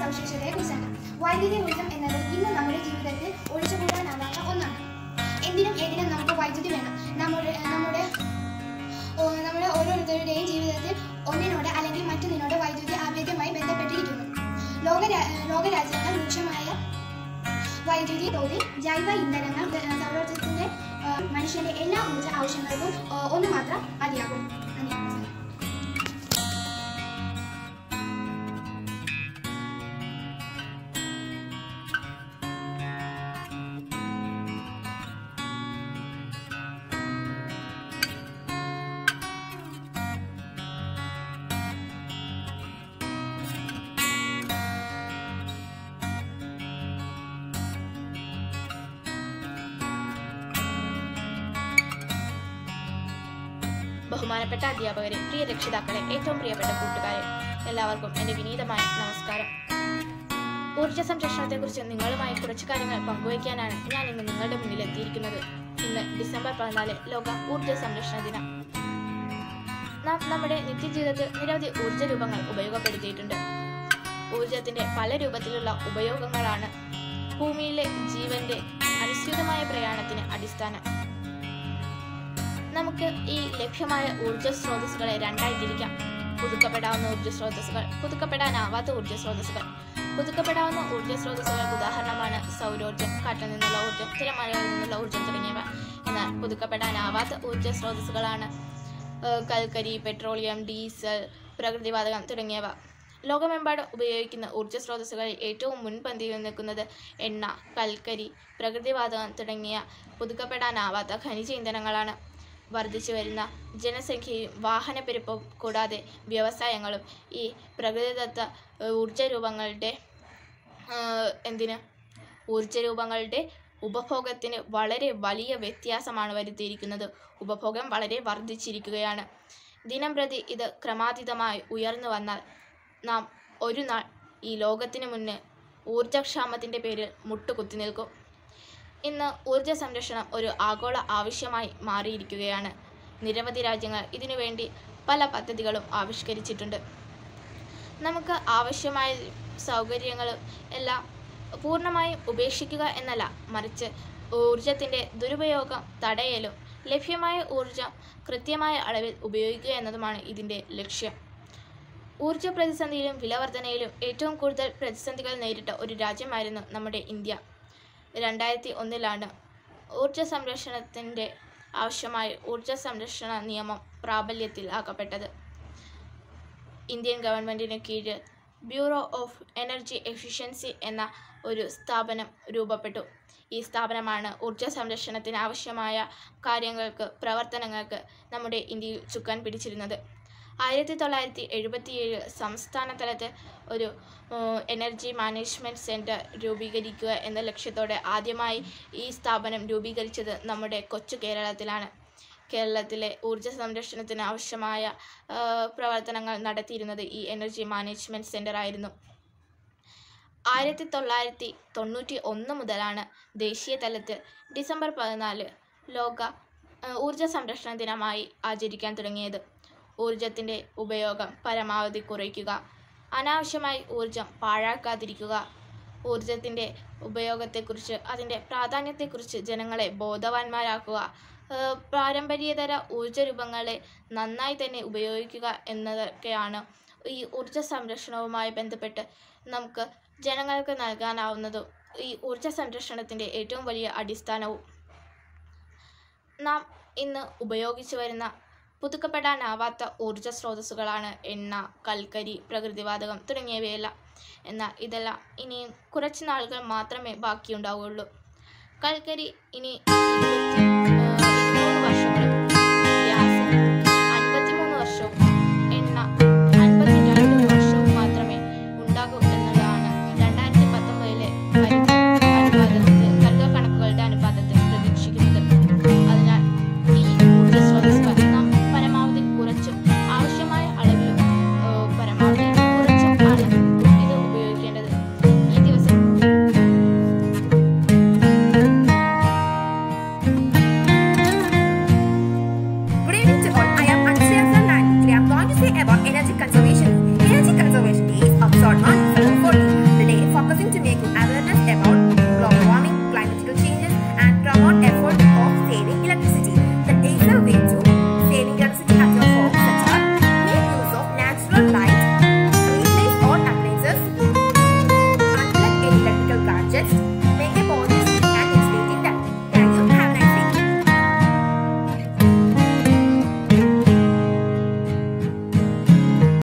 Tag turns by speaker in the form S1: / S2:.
S1: സവിശേഷതയെക്കുറിച്ചാണ് വൈദ്യുതി ഊർജ്ജം എന്നത് ഇന്ന് നമ്മുടെ ജീവിതത്തിൽ ഒഴിച്ചുകൂടാനാവാത്ത ഒന്നാണ് എന്തിനും ഏതിനും നമുക്ക് വൈദ്യുതി വേണം നമ്മുടെ നമ്മുടെ ഓ, നമ്മുടെ ഓരോരുത്തരുടെയും ജീവിതത്തിൽ ഒന്നിനോട് അല്ലെങ്കിൽ മറ്റൊന്നിനോട് വൈദ്യുതി അഭേദ്യമായി ബന്ധപ്പെട്ടിരിക്കുന്നു ലോക രാ- ലോകരാജ്യങ്ങൾ രൂക്ഷമായ വൈദ്യുതി തോതിൽ ജൈവ ഇന്ധനങ്ങൾ ഗ- സൗരോർജ്ജത്തിന്റെ ആ, മനുഷ്യന്റെ എല്ലാ ഊർജ്ജ ആവശ്യങ്ങൾക്കും ആ, ഒന്ന് മാത്രം മതിയാകും നന്ദി.
S2: ബഹുമാനപ്പെട്ട അധ്യാപകരെ പ്രിയ രക്ഷിതാക്കളെ ഏറ്റവും പ്രിയപ്പെട്ട കൂട്ടുകാരെ എല്ലാവർക്കും എൻ്റെ വിനീതമായ നമസ്കാരം ഊർജ്ജ സംരക്ഷണത്തെക്കുറിച്ച് നിങ്ങളുമായി കുറച്ച് കാര്യങ്ങൾ പങ്കുവയ്ക്കാനാണ് ഞാൻ ഇന്ന് നിങ്ങളുടെ മുന്നിൽ എത്തിയിരിക്കുന്നത് ഇന്ന് ഡിസംബർ പതിനാല് ലോക ഊർജ്ജ സംരക്ഷണ ദിനം നാം നമ്മുടെ നിത്യജീവിതത്തിൽ നിരവധി ഊർജ്ജ രൂപങ്ങൾ ഉപയോഗപ്പെടുത്തിയിട്ടുണ്ട് ഊർജത്തിന്റെ പല രൂപത്തിലുള്ള ഉപയോഗങ്ങളാണ് ഭൂമിയിലെ ജീവന്റെ അനുസ്യൂതമായ പ്രയാണത്തിന് അടിസ്ഥാനം നമുക്ക് ഈ ലഭ്യമായ ഊർജ്ജ സ്രോതസ്സുകളെ രണ്ടായി തിരിക്കാം പുതുക്കപ്പെടാവുന്ന ഊർജ്ജ സ്രോതസ്സുകൾ പുതുക്കപ്പെടാനാവാത്ത ഊർജ്ജ സ്രോതസ്സുകൾ പുതുക്കപ്പെടാവുന്ന ഊർജ്ജ സ്രോതസ്സുകൾക്ക് ഉദാഹരണമാണ് സൗരോർജ്ജം കാറ്റിൽ നിന്നുള്ള ഊർജ്ജം തിരമലകളിൽ നിന്നുള്ള ഊർജ്ജം തുടങ്ങിയവ എന്നാൽ പുതുക്കപ്പെടാനാവാത്ത ഊർജ്ജ സ്രോതസ്സുകളാണ് ഏഹ്, കൽക്കരി പെട്രോളിയം ഡീസൽ പ്രകൃതിവാതകം തുടങ്ങിയവ ലോകമെമ്പാടും ഉപയോഗിക്കുന്ന ഊർജ്ജ സ്രോതസ്സുകളിൽ ഏറ്റവും മുൻപന്തിയിൽ നിൽക്കുന്നത് എണ്ണ കൽക്കരി പ്രകൃതിവാതകം തുടങ്ങിയ പുതുക്കപ്പെടാനാവാത്ത ഖനിജ ഇന്ധനങ്ങളാണ് വർദ്ധിച്ചു വരുന്ന ജനസംഖ്യയും വാഹനപ്പെരുപ്പവും കൂടാതെ വ്യവസായങ്ങളും ഈ പ്രകൃതിദത്ത ഏഹ്, ഊർജ്ജ രൂപങ്ങളുടെ ഏഹ്, എന്തിന് ഊർജ്ജ രൂപങ്ങളുടെ ഉപഭോഗത്തിന് വളരെ വലിയ വ്യത്യാസമാണ് വരുത്തിയിരിക്കുന്നത് ഉപഭോഗം വളരെ വർദ്ധിച്ചിരിക്കുകയാണ് ദിനം പ്രതി ഇത് ക്രമാതീതമായി ഉയർന്നു വന്നാൽ നാം ഒരു നാൾ ഈ ലോകത്തിന് മുന്നിൽ ഊർജ്ജക്ഷാമത്തിൻ്റെ പേരിൽ മുട്ടുകുത്തി നിൽക്കും ഇന്ന് ഊർജ്ജ സംരക്ഷണം ഒരു ആഗോള ആവശ്യമായി മാറിയിരിക്കുകയാണ് നിരവധി രാജ്യങ്ങൾ ഇതിനുവേണ്ടി പല പദ്ധതികളും ആവിഷ്കരിച്ചിട്ടുണ്ട് നമുക്ക് ആവശ്യമായ സൗകര്യങ്ങളും എല്ലാം പൂർണ്ണമായും ഉപേക്ഷിക്കുക എന്നല്ല മറിച്ച് ഊർജത്തിൻ്റെ ദുരുപയോഗം തടയലും ലഭ്യമായ ഊർജം കൃത്യമായ അളവിൽ ഉപയോഗിക്കുക എന്നതുമാണ് ഇതിൻ്റെ ലക്ഷ്യം ഊർജ പ്രതിസന്ധിയിലും വിലവർധനയിലും ഏറ്റവും കൂടുതൽ പ്രതിസന്ധികൾ നേരിട്ട ഒരു രാജ്യമായിരുന്നു നമ്മുടെ ഇന്ത്യ രണ്ടായിരത്തി ഒന്നിലാണ് ഊർജ സംരക്ഷണത്തിൻ്റെ ആവശ്യമായ ഊർജ സംരക്ഷണ നിയമം പ്രാബല്യത്തിൽ ആക്കപ്പെട്ടത് ഇന്ത്യൻ ഗവൺമെൻറ്റിന് കീഴിൽ ബ്യൂറോ ഓഫ് എനർജി എഫിഷ്യൻസി എന്ന ഒരു സ്ഥാപനം രൂപപ്പെട്ടു ഈ സ്ഥാപനമാണ് ഊർജ സംരക്ഷണത്തിന് ആവശ്യമായ കാര്യങ്ങൾക്ക് പ്രവർത്തനങ്ങൾക്ക് നമ്മുടെ ഇന്ത്യയിൽ ചുക്കാൻ പിടിച്ചിരുന്നത് ആയിരത്തി തൊള്ളായിരത്തി എഴുപത്തിയേഴ് സംസ്ഥാന തലത്തിൽ ഒരു ഏഹ്, എനർജി മാനേജ്മെൻറ്റ് സെൻറ്റർ രൂപീകരിക്കുക എന്ന ലക്ഷ്യത്തോടെ ആദ്യമായി ഈ സ്ഥാപനം രൂപീകരിച്ചത് നമ്മുടെ കൊച്ചു കേരളത്തിലാണ് കേരളത്തിലെ ഊർജ്ജ സംരക്ഷണത്തിന് ആവശ്യമായ ഏഹ്, പ്രവർത്തനങ്ങൾ നടത്തിയിരുന്നത് ഈ എനർജി മാനേജ്മെൻറ്റ് സെൻറ്റർ ആയിരുന്നു ആയിരത്തി തൊള്ളായിരത്തി തൊണ്ണൂറ്റി ഒന്ന് മുതലാണ് ദേശീയ തലത്തിൽ ഡിസംബർ പതിനാല് ലോക ഏഹ്, ഊർജ്ജ സംരക്ഷണ ദിനമായി ആചരിക്കാൻ തുടങ്ങിയത് ഊർജത്തിൻ്റെ ഉപയോഗം പരമാവധി കുറയ്ക്കുക അനാവശ്യമായി ഊർജം പാഴാക്കാതിരിക്കുക ഊർജത്തിൻ്റെ ഉപയോഗത്തെക്കുറിച്ച് അതിൻ്റെ പ്രാധാന്യത്തെക്കുറിച്ച് ജനങ്ങളെ ബോധവാന്മാരാക്കുക ഏഹ് പാരമ്പര്യേതര ഊർജ രൂപങ്ങളെ നന്നായി തന്നെ ഉപയോഗിക്കുക എന്നതൊക്കെയാണ് ഈ ഊർജ സംരക്ഷണവുമായി ബന്ധപ്പെട്ട് നമുക്ക് ജനങ്ങൾക്ക് നൽകാനാവുന്നതും ഈ ഊർജ സംരക്ഷണത്തിൻ്റെ ഏറ്റവും വലിയ അടിസ്ഥാനവും നാം ഇന്ന് ഉപയോഗിച്ചു വരുന്ന പുതുക്കപ്പെടാനാവാത്ത ഊർജ സ്രോതസ്സുകളാണ് എണ്ണ കൽക്കരി പ്രകൃതിവാതകം തുടങ്ങിയവയെല്ലാം എന്നാൽ ഇതെല്ലാം ഇനിയും കുറച്ച് നാളുകൾ മാത്രമേ ബാക്കിയുണ്ടാവുകയുള്ളൂ കൽക്കരി ഇനി ഇരുപത്തി